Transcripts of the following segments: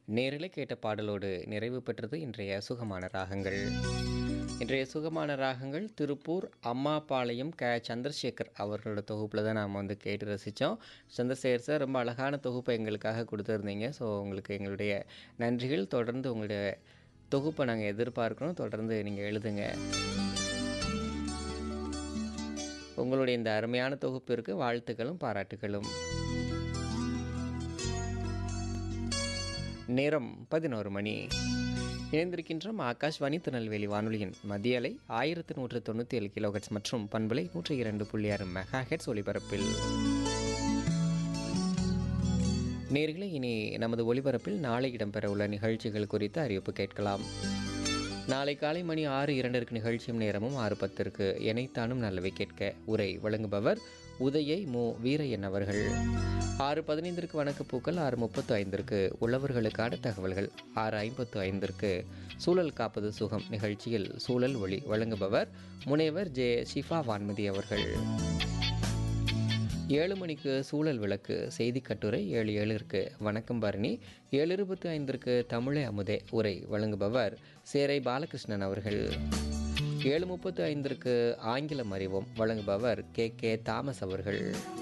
நேரிலே கேட்ட பாடலோடு நிறைவு பெற்றது இன்றைய சுகமான ராகங்கள் இன்றைய சுகமான ராகங்கள் திருப்பூர் அம்மாபாளையம் க சந்திரசேகர் அவர்களோட தொகுப்பில் தான் நாம் வந்து கேட்டு ரசித்தோம் சந்திரசேகர் சார் ரொம்ப அழகான தொகுப்பை எங்களுக்காக கொடுத்துருந்தீங்க ஸோ உங்களுக்கு எங்களுடைய நன்றிகள் தொடர்ந்து உங்களுடைய தொகுப்பை நாங்கள் எதிர்பார்க்குறோம் தொடர்ந்து நீங்கள் எழுதுங்க உங்களுடைய இந்த அருமையான தொகுப்பிற்கு வாழ்த்துக்களும் பாராட்டுகளும் நேரம் பதினோரு மணி இணைந்திருக்கின்றோம் ஆகாஷ்வாணி திருநெல்வேலி வானொலியின் மத்திய அலை ஆயிரத்து நூற்று தொண்ணூற்றி ஏழு கிலோஹெட்ஸ் மற்றும் பண்பலை நூற்றி இரண்டு புள்ளி ஆறு மெகா ஹெட்ஸ் ஒலிபரப்பில் நேர்களை இனி நமது ஒலிபரப்பில் நாளை இடம்பெறவுள்ள நிகழ்ச்சிகள் குறித்து அறிவிப்பு கேட்கலாம் நாளை காலை மணி ஆறு இரண்டிற்கு நிகழ்ச்சியும் நேரமும் ஆறு பத்திற்கு எனைத்தானும் நல்லவை கேட்க உரை வழங்குபவர் உதயை மு வீரையன் அவர்கள் ஆறு பதினைந்திற்கு வணக்கப்பூக்கள் ஆறு முப்பத்து ஐந்திற்கு உழவர்களுக்கான தகவல்கள் ஆறு ஐம்பத்து ஐந்திற்கு சூழல் காப்பது சுகம் நிகழ்ச்சியில் சூழல் ஒளி வழங்குபவர் முனைவர் ஜே ஷிஃபா வான்மதி அவர்கள் ஏழு மணிக்கு சூழல் விளக்கு செய்தி கட்டுரை ஏழு ஏழிற்கு வணக்கம் பரணி ஏழு இருபத்தி ஐந்திற்கு தமிழே அமுதே உரை வழங்குபவர் சேரை பாலகிருஷ்ணன் அவர்கள் ஏழு முப்பத்து ஐந்திற்கு ஆங்கிலம் அறிவோம் வழங்குபவர் கே கே தாமஸ் அவர்கள்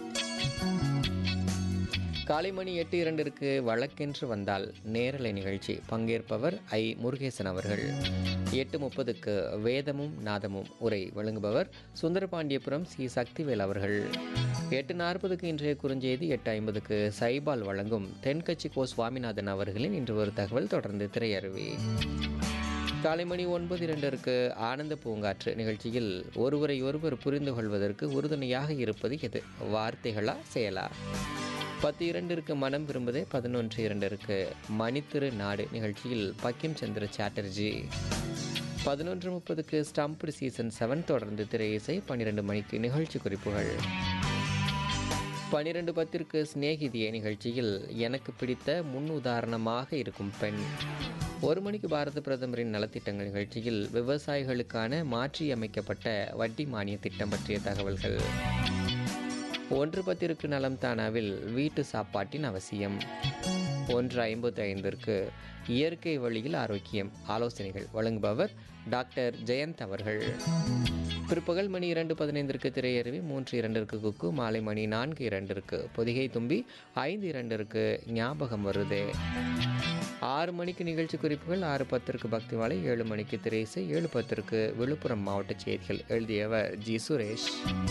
காலை மணி எட்டு இரண்டிற்கு வழக்கென்று வந்தால் நேரலை நிகழ்ச்சி பங்கேற்பவர் ஐ முருகேசன் அவர்கள் எட்டு முப்பதுக்கு வேதமும் நாதமும் உரை வழங்குபவர் சுந்தரபாண்டியபுரம் சி சக்திவேல் அவர்கள் எட்டு நாற்பதுக்கு இன்றைய குறுஞ்செய்தி எட்டு ஐம்பதுக்கு சைபால் வழங்கும் தென்கட்சி கோ சுவாமிநாதன் அவர்களின் இன்று ஒரு தகவல் தொடர்ந்து திரையருவி காலை மணி ஒன்பது இரண்டிற்கு ஆனந்த பூங்காற்று நிகழ்ச்சியில் ஒருவரை ஒருவர் புரிந்து கொள்வதற்கு உறுதுணையாக இருப்பது எது வார்த்தைகளா செயலா பத்து இரண்டிற்கு மனம் விரும்புதே பதினொன்று இரண்டிற்கு மணித்திரு நாடு நிகழ்ச்சியில் பக்கிம் சந்திர சாட்டர்ஜி பதினொன்று முப்பதுக்கு ஸ்டம்ப்டு சீசன் செவன் தொடர்ந்து திரை இசை பன்னிரெண்டு மணிக்கு நிகழ்ச்சி குறிப்புகள் பன்னிரெண்டு பத்திற்கு சிநேகிதியே நிகழ்ச்சியில் எனக்கு பிடித்த முன் உதாரணமாக இருக்கும் பெண் ஒரு மணிக்கு பாரத பிரதமரின் நலத்திட்டங்கள் நிகழ்ச்சியில் விவசாயிகளுக்கான மாற்றியமைக்கப்பட்ட வட்டி மானிய திட்டம் பற்றிய தகவல்கள் ஒன்று பத்திற்கு நலம் தானாவில் வீட்டு சாப்பாட்டின் அவசியம் ஒன்று ஐம்பத்தி ஐந்திற்கு இயற்கை வழியில் ஆரோக்கியம் ஆலோசனைகள் வழங்குபவர் டாக்டர் ஜெயந்த் அவர்கள் பிற்பகல் மணி இரண்டு பதினைந்திற்கு திரையருவி மூன்று இரண்டிற்கு குக்கு மாலை மணி நான்கு இரண்டிற்கு பொதிகை தும்பி ஐந்து இரண்டிற்கு ஞாபகம் வருதே ஆறு மணிக்கு நிகழ்ச்சி குறிப்புகள் ஆறு பத்திற்கு பக்தி மாலை ஏழு மணிக்கு திரைசை ஏழு பத்திற்கு விழுப்புரம் மாவட்ட செய்திகள் எழுதியவர் ஜி சுரேஷ்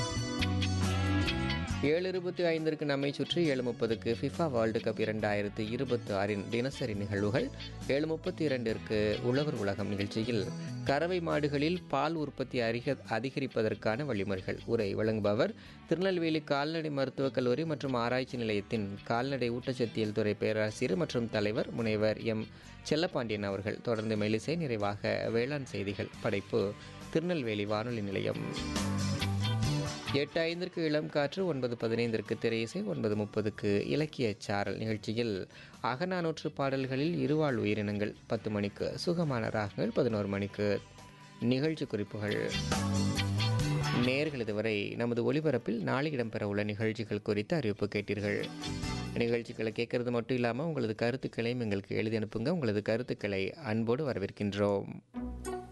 ஏழு இருபத்தி ஐந்திற்கு நம்மை சுற்றி ஏழு முப்பதுக்கு ஃபிஃபா வேர்ல்டு கப் இரண்டாயிரத்து இருபத்தி ஆறின் தினசரி நிகழ்வுகள் ஏழு முப்பத்தி இரண்டிற்கு உழவர் உலகம் நிகழ்ச்சியில் கறவை மாடுகளில் பால் உற்பத்தி அதிக அதிகரிப்பதற்கான வழிமுறைகள் உரை வழங்குபவர் திருநெல்வேலி கால்நடை மருத்துவக் கல்லூரி மற்றும் ஆராய்ச்சி நிலையத்தின் கால்நடை ஊட்டச்சத்தியல் துறை பேராசிரியர் மற்றும் தலைவர் முனைவர் எம் செல்லப்பாண்டியன் அவர்கள் தொடர்ந்து மெலிசை நிறைவாக வேளாண் செய்திகள் படைப்பு திருநெல்வேலி வானொலி நிலையம் எட்டு ஐந்திற்கு இளம் காற்று ஒன்பது பதினைந்திற்கு திரையிசை ஒன்பது முப்பதுக்கு இலக்கிய சாரல் நிகழ்ச்சியில் அகநானூற்று பாடல்களில் இருவாழ் உயிரினங்கள் பத்து மணிக்கு சுகமான ராகங்கள் பதினோரு மணிக்கு நிகழ்ச்சி குறிப்புகள் நேர்கள் இதுவரை நமது ஒளிபரப்பில் நாளை இடம்பெறவுள்ள நிகழ்ச்சிகள் குறித்து அறிவிப்பு கேட்டீர்கள் நிகழ்ச்சிகளை கேட்கறது மட்டும் இல்லாமல் உங்களது கருத்துக்களையும் எங்களுக்கு எழுதி அனுப்புங்க உங்களது கருத்துக்களை அன்போடு வரவேற்கின்றோம்